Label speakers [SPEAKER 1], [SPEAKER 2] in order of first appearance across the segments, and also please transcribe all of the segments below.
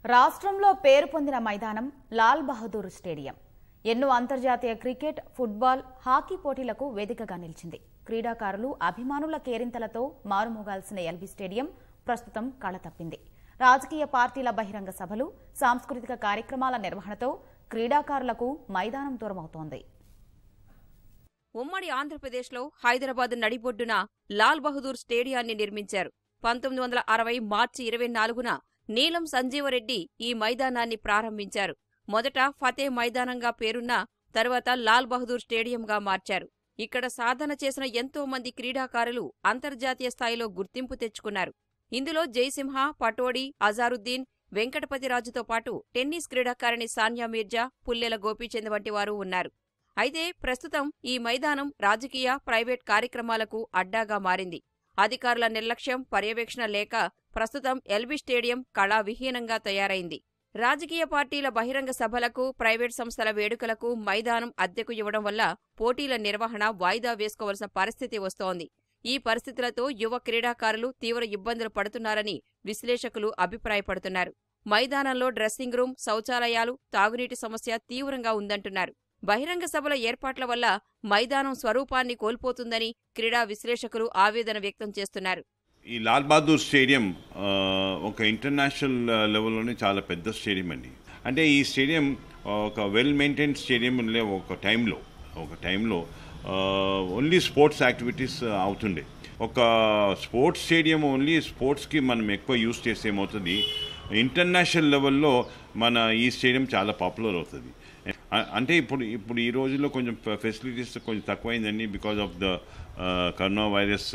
[SPEAKER 1] రాష్ట్రంలో పేరు పొందిన మైదానం లాల్ బహదూర్ స్టేడియం ఎన్నో అంతర్జాతీయ క్రికెట్ ఫుట్బాల్ హాకీ పోటీలకు వేదికగా నిలిచింది క్రీడాకారులు అభిమానుల కేరింతలతో మారుమోగాల్సిన ఎల్బీ స్టేడియం ప్రస్తుతం కళ తప్పింది రాజకీయ పార్టీల బహిరంగ సభలు సాంస్కృతిక కార్యక్రమాల నిర్వహణతో క్రీడాకారులకు మైదానం దూరమవుతోంది
[SPEAKER 2] ఉమ్మడి ఆంధ్రప్రదేశ్లో హైదరాబాద్ నడిబొడ్డున లాల్ బహదూర్ స్టేడియాన్ని నిర్మించారు పంతొమ్మిది వందల అరవై మార్చి ఇరవై నాలుగున నీలం సంజీవరెడ్డి ఈ మైదానాన్ని ప్రారంభించారు మొదట ఫతే మైదానంగా పేరున్న తరువాత లాల్ బహదూర్ స్టేడియంగా మార్చారు ఇక్కడ సాధన చేసిన ఎంతో మంది క్రీడాకారులు అంతర్జాతీయ స్థాయిలో గుర్తింపు తెచ్చుకున్నారు ఇందులో జయసింహ పటోడి అజారుద్దీన్ వెంకటపతిరాజుతో పాటు టెన్నిస్ క్రీడాకారిణి సాన్యా మీర్జా పుల్లెల గోపీచంద్ వంటి వారు ఉన్నారు అయితే ప్రస్తుతం ఈ మైదానం రాజకీయ ప్రైవేట్ కార్యక్రమాలకు అడ్డాగా మారింది అధికారుల నిర్లక్ష్యం పర్యవేక్షణ లేక ప్రస్తుతం ఎల్బీ స్టేడియం కళావిహీనంగా తయారైంది రాజకీయ పార్టీల బహిరంగ సభలకు ప్రైవేట్ సంస్థల వేడుకలకు మైదానం అద్దెకు ఇవ్వడం వల్ల పోటీల నిర్వహణ వాయిదా వేసుకోవలసిన పరిస్థితి వస్తోంది ఈ పరిస్థితులతో యువ క్రీడాకారులు తీవ్ర ఇబ్బందులు పడుతున్నారని విశ్లేషకులు అభిప్రాయపడుతున్నారు మైదానంలో డ్రెస్సింగ్ రూమ్ శౌచాలయాలు తాగునీటి సమస్య తీవ్రంగా ఉందంటున్నారు బహిరంగ సభల ఏర్పాట్ల వల్ల మైదానం స్వరూపాన్ని కోల్పోతుందని క్రీడా విశ్లేషకులు ఆవేదన వ్యక్తం చేస్తున్నారు
[SPEAKER 3] ఈ లాల్ బహదూర్ స్టేడియం ఆ, ఒక ఇంటర్నేషనల్ లెవెల్లోనే చాలా పెద్ద స్టేడియం అండి అంటే ఈ స్టేడియం ఒక వెల్ మెయింటైన్ స్టేడియం లే ఒక టైంలో ఒక టైంలో ఓన్లీ స్పోర్ట్స్ యాక్టివిటీస్ అవుతుండే ఒక స్పోర్ట్స్ స్టేడియం ఓన్లీ స్పోర్ట్స్కి మనం ఎక్కువ యూస్ చేస్తే ఏమవుతుంది ఇంటర్నేషనల్ లెవెల్లో మన ఈ స్టేడియం చాలా పాపులర్ అవుతుంది అ- అంటే ఇప్పుడు ఇప్పుడు ఈ రోజుల్లో కొంచెం ఫెసిలిటీస్ కొంచెం తక్కువైందండి because of the corona virus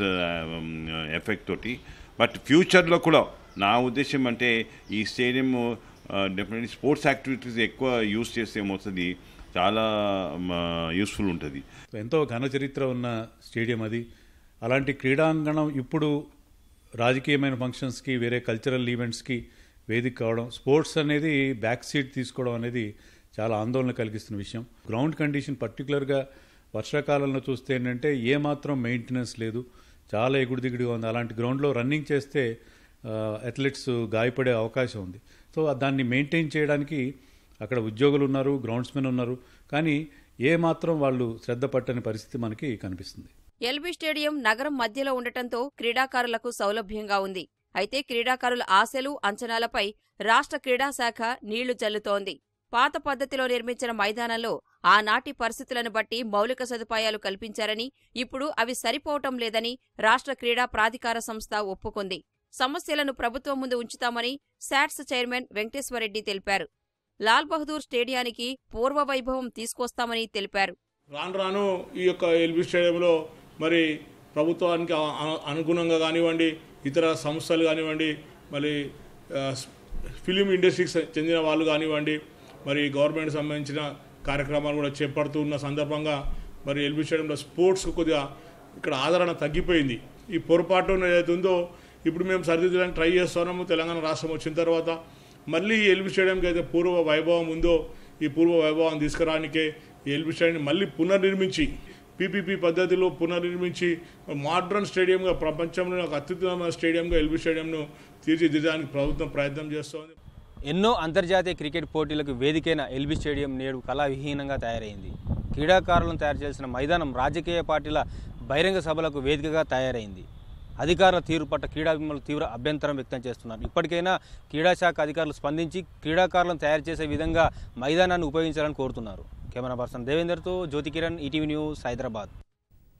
[SPEAKER 3] effect తోటి బట్ ఫ్యూచర్లో కూడా నా ఉద్దేశం అంటే ఈ స్టేడియం డెఫినెట్లీ స్పోర్ట్స్ యాక్టివిటీస్ ఎక్కువ యూస్ చేస్తే ఏమవుతుంది చాలా యూస్ఫుల్ ఉంటుంది
[SPEAKER 4] ఎంతో ఘన చరిత్ర ఉన్న స్టేడియం అది అలాంటి క్రీడాంగణం ఇప్పుడు రాజకీయమైన ఫంక్షన్స్కి వేరే కల్చరల్ ఈవెంట్స్కి వేదిక కావడం స్పోర్ట్స్ అనేది బ్యాక్ సీట్ తీసుకోవడం అనేది చాలా ఆందోళన కలిగిస్తున్న విషయం గ్రౌండ్ కండిషన్ పర్టికులర్గా వర్షాకాలంలో చూస్తే ఏంటంటే ఏమాత్రం మెయింటెనెన్స్ లేదు చాలా ఎగుడు దిగుడుగా ఉంది అలాంటి గ్రౌండ్లో రన్నింగ్ చేస్తే అథ్లెట్స్ గాయపడే అవకాశం ఉంది సో దాన్ని మెయింటైన్ చేయడానికి అక్కడ ఉద్యోగులు ఉన్నారు గ్రౌండ్స్మెన్ ఉన్నారు కానీ ఏ మాత్రం వాళ్ళు శ్రద్ధ పట్టని పరిస్థితి మనకి కనిపిస్తుంది
[SPEAKER 2] ఎల్బీ స్టేడియం నగరం మధ్యలో ఉండటంతో క్రీడాకారులకు సౌలభ్యంగా ఉంది అయితే క్రీడాకారుల ఆశలు అంచనాలపై రాష్ట్ర క్రీడా శాఖ నీళ్లు చల్లుతోంది పాత పద్ధతిలో నిర్మించిన మైదానంలో ఆనాటి పరిస్థితులను బట్టి మౌలిక సదుపాయాలు కల్పించారని ఇప్పుడు అవి సరిపోవటం లేదని రాష్ట్ర క్రీడా ప్రాధికార సంస్థ ఒప్పుకుంది సమస్యలను ప్రభుత్వం ముందు ఉంచుతామని శాట్స్ చైర్మన్ వెంకటేశ్వరరెడ్డి తెలిపారు లాల్ బహదూర్ స్టేడియానికి పూర్వ వైభవం తీసుకొస్తామని తెలిపారు
[SPEAKER 5] రాను రాను ఈ యొక్క ఎల్బీ స్టేడియంలో మరి ప్రభుత్వానికి అ- అ- అనుగుణంగా కానివ్వండి ఇతర సంస్థలు కానివ్వండి మరి ఆ, స్- ఫిలిం ఇండస్ట్రీకి స- చెందిన వాళ్ళు కానివ్వండి మరి గవర్నమెంట్ సంబంధించిన కార్యక్రమాలు కూడా చేపడుతూ ఉన్న సందర్భంగా మరి ఎల్బీ స్టేడియంలో స్పోర్ట్స్కు కొద్దిగా ఇక్కడ ఆదరణ తగ్గిపోయింది ఈ పొరపాటు ఏదైతే ఉందో ఇప్పుడు మేము సరిదిద్దడానికి ట్రై చేస్తున్నాము తెలంగాణ రాష్ట్రం వచ్చిన తర్వాత మళ్ళీ ఈ ఎల్బీ స్టేడియంకి అయితే పూర్వ వైభవం ఉందో ఈ పూర్వ వైభవం తీసుకురానికే ఈ ఎల్బీ స్టేడియం మళ్ళీ పునర్నిర్మించి పీపీపీ పద్ధతిలో పునర్నిర్మించి మోడ్రన్ స్టేడియంగా ప్రపంచంలో ఒక అత్యుత్తమ స్టేడియంగా ఎల్బీ స్టేడియంను తీర్చిదిద్దడానికి ప్రభుత్వం ప్రయత్నం చేస్తోంది
[SPEAKER 6] ఎన్నో అంతర్జాతీయ క్రికెట్ పోటీలకు వేదికైన ఎల్బీ స్టేడియం నేడు కళావిహీనంగా తయారైంది క్రీడాకారులను తయారు చేసిన మైదానం రాజకీయ పార్టీల బహిరంగ సభలకు వేదికగా తయారైంది అధికారుల తీరు పట్ల క్రీడాభిమానులు తీవ్ర అభ్యంతరం వ్యక్తం చేస్తున్నారు ఇప్పటికైనా క్రీడాశాఖ అధికారులు స్పందించి క్రీడాకారులను తయారు చేసే విధంగా మైదానాన్ని ఉపయోగించాలని కోరుతున్నారు కెమెరా పర్సన్ దేవేందర్తో జ్యోతి కిరణ్ ఈటీవీ న్యూస్ హైదరాబాద్